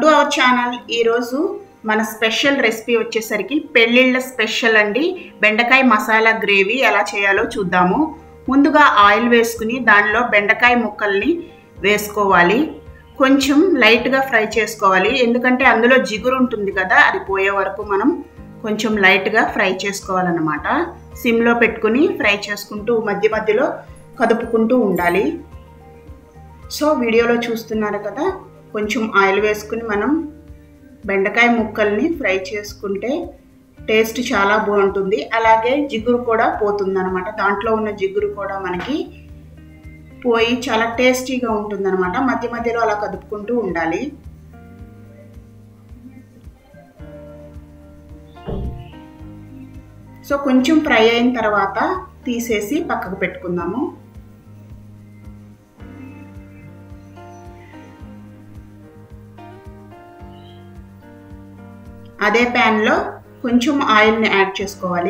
to our channel ఈరోజు మన special recipe వచ్చేసరికి పెళ్ళిళ్ళ స్పెషల్ అండి బెండకాయ మసాలా గ్రేవీ ఎలా చేయాలో చూద్దాము ముందుగా ఆయిల్ వేసుకుని దానిలో బెండకాయ ముక్కల్ని వేసుకోవాలి కొంచెం లైట్గా ఫ్రై చేసుకోవాలి ఎందుకంటే అందులో జిగురు ఉంటుంది కదా అది పోయే వరకు మనం కొంచెం లైట్గా ఫ్రై చేసుకోవాలన్నమాట సిమ్లో పెట్టుకుని ఫ్రై చేసుకుంటూ మధ్య మధ్యలో కదుపుకుంటూ ఉండాలి సో వీడియోలో చూస్తున్నారు కదా కొంచెం ఆయిల్ వేసుకుని మనం బెండకాయ ముక్కల్ని ఫ్రై చేసుకుంటే టేస్ట్ చాలా బాగుంటుంది అలాగే జిగురు కూడా పోతుంది అనమాట దాంట్లో ఉన్న జిగురు కూడా మనకి పోయి చాలా టేస్టీగా ఉంటుంది అనమాట మధ్య మధ్యలో అలా కదుపుకుంటూ ఉండాలి సో కొంచెం ఫ్రై అయిన తర్వాత తీసేసి పక్కకు పెట్టుకుందాము అదే ప్యాన్లో కొంచెం ఆయిల్ని యాడ్ చేసుకోవాలి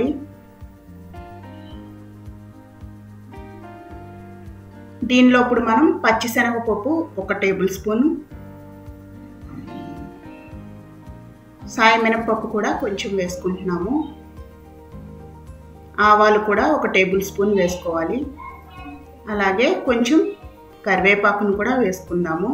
దీనిలో ఇప్పుడు మనం పచ్చిశనగపప్పు ఒక టేబుల్ స్పూన్ సాయి మినపప్పు కూడా కొంచెం వేసుకుంటున్నాము ఆవాలు కూడా ఒక టేబుల్ స్పూన్ వేసుకోవాలి అలాగే కొంచెం కరివేపాకును కూడా వేసుకుందాము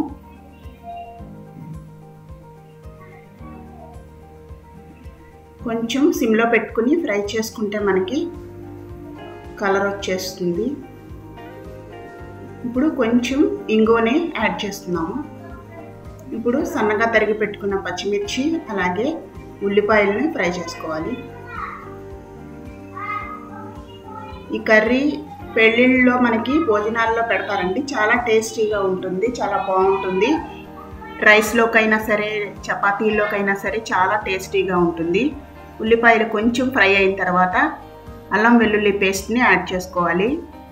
కొంచెం సిమ్లో పెట్టుకుని ఫ్రై చేసుకుంటే మనకి కలర్ వచ్చేస్తుంది ఇప్పుడు కొంచెం ఇంగోనే యాడ్ చేస్తున్నాము ఇప్పుడు సన్నగా తరిగి పెట్టుకున్న పచ్చిమిర్చి అలాగే ఉల్లిపాయలని ఫ్రై చేసుకోవాలి ఈ కర్రీ పెళ్ళిళ్ళలో మనకి భోజనాల్లో పెడతారండి చాలా టేస్టీగా ఉంటుంది చాలా బాగుంటుంది రైస్లోకైనా సరే చపాతీల్లోకైనా సరే చాలా టేస్టీగా ఉంటుంది ఉల్లిపాయలు కొంచెం ఫ్రై అయిన తర్వాత అల్లం వెల్లుల్లి పేస్ట్ని యాడ్ చేసుకోవాలి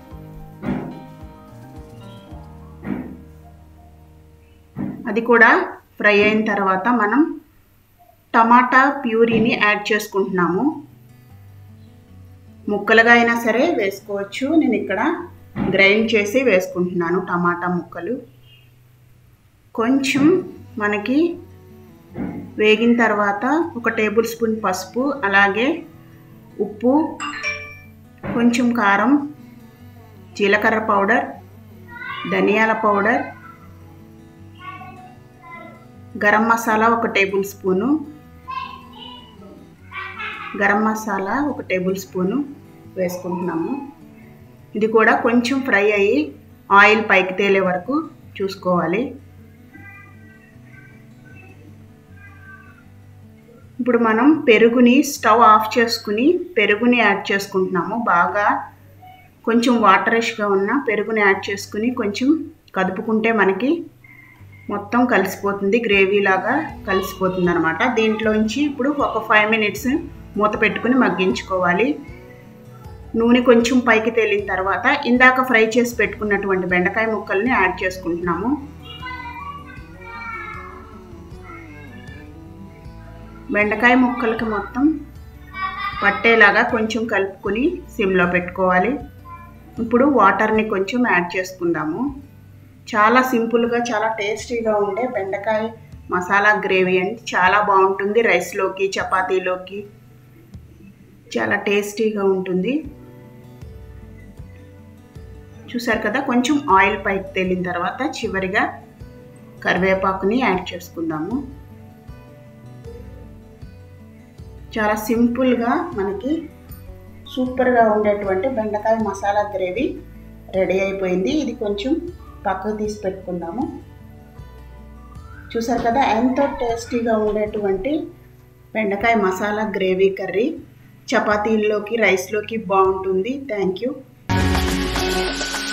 అది కూడా ఫ్రై అయిన తర్వాత మనం టమాటా ప్యూరీని యాడ్ చేసుకుంటున్నాము ముక్కలుగా అయినా సరే వేసుకోవచ్చు నేను ఇక్కడ గ్రైండ్ చేసి వేసుకుంటున్నాను టమాటా ముక్కలు కొంచెం మనకి వేగిన తర్వాత ఒక టేబుల్ స్పూన్ పసుపు అలాగే ఉప్పు కొంచెం కారం జీలకర్ర పౌడర్ ధనియాల పౌడర్ గరం మసాలా ఒక టేబుల్ స్పూను గరం మసాలా ఒక టేబుల్ స్పూను వేసుకుంటున్నాము ఇది కూడా కొంచెం ఫ్రై అయ్యి ఆయిల్ పైకి తేలే వరకు చూసుకోవాలి ఇప్పుడు మనం పెరుగుని స్టవ్ ఆఫ్ చేసుకుని పెరుగుని యాడ్ చేసుకుంటున్నాము బాగా కొంచెం వాటరిష్గా ఉన్న పెరుగుని యాడ్ చేసుకుని కొంచెం కదుపుకుంటే మనకి మొత్తం కలిసిపోతుంది గ్రేవీ లాగా కలిసిపోతుంది అనమాట దీంట్లోంచి ఇప్పుడు ఒక ఫైవ్ మినిట్స్ మూత పెట్టుకుని మగ్గించుకోవాలి నూనె కొంచెం పైకి తేలిన తర్వాత ఇందాక ఫ్రై చేసి పెట్టుకున్నటువంటి బెండకాయ ముక్కల్ని యాడ్ చేసుకుంటున్నాము బెండకాయ ముక్కలకి మొత్తం పట్టేలాగా కొంచెం కలుపుకొని సిమ్లో పెట్టుకోవాలి ఇప్పుడు వాటర్ని కొంచెం యాడ్ చేసుకుందాము చాలా సింపుల్గా చాలా టేస్టీగా ఉండే బెండకాయ మసాలా గ్రేవీ అండి చాలా బాగుంటుంది రైస్లోకి చపాతీలోకి చాలా టేస్టీగా ఉంటుంది చూసారు కదా కొంచెం ఆయిల్ పైకి తేలిన తర్వాత చివరిగా కరివేపాకుని యాడ్ చేసుకుందాము చాలా సింపుల్గా మనకి సూపర్గా ఉండేటువంటి బెండకాయ మసాలా గ్రేవీ రెడీ అయిపోయింది ఇది కొంచెం పక్కకు తీసి పెట్టుకుందాము చూసారు కదా ఎంతో టేస్టీగా ఉండేటువంటి బెండకాయ మసాలా గ్రేవీ కర్రీ చపాతీల్లోకి రైస్లోకి బాగుంటుంది థ్యాంక్ యూ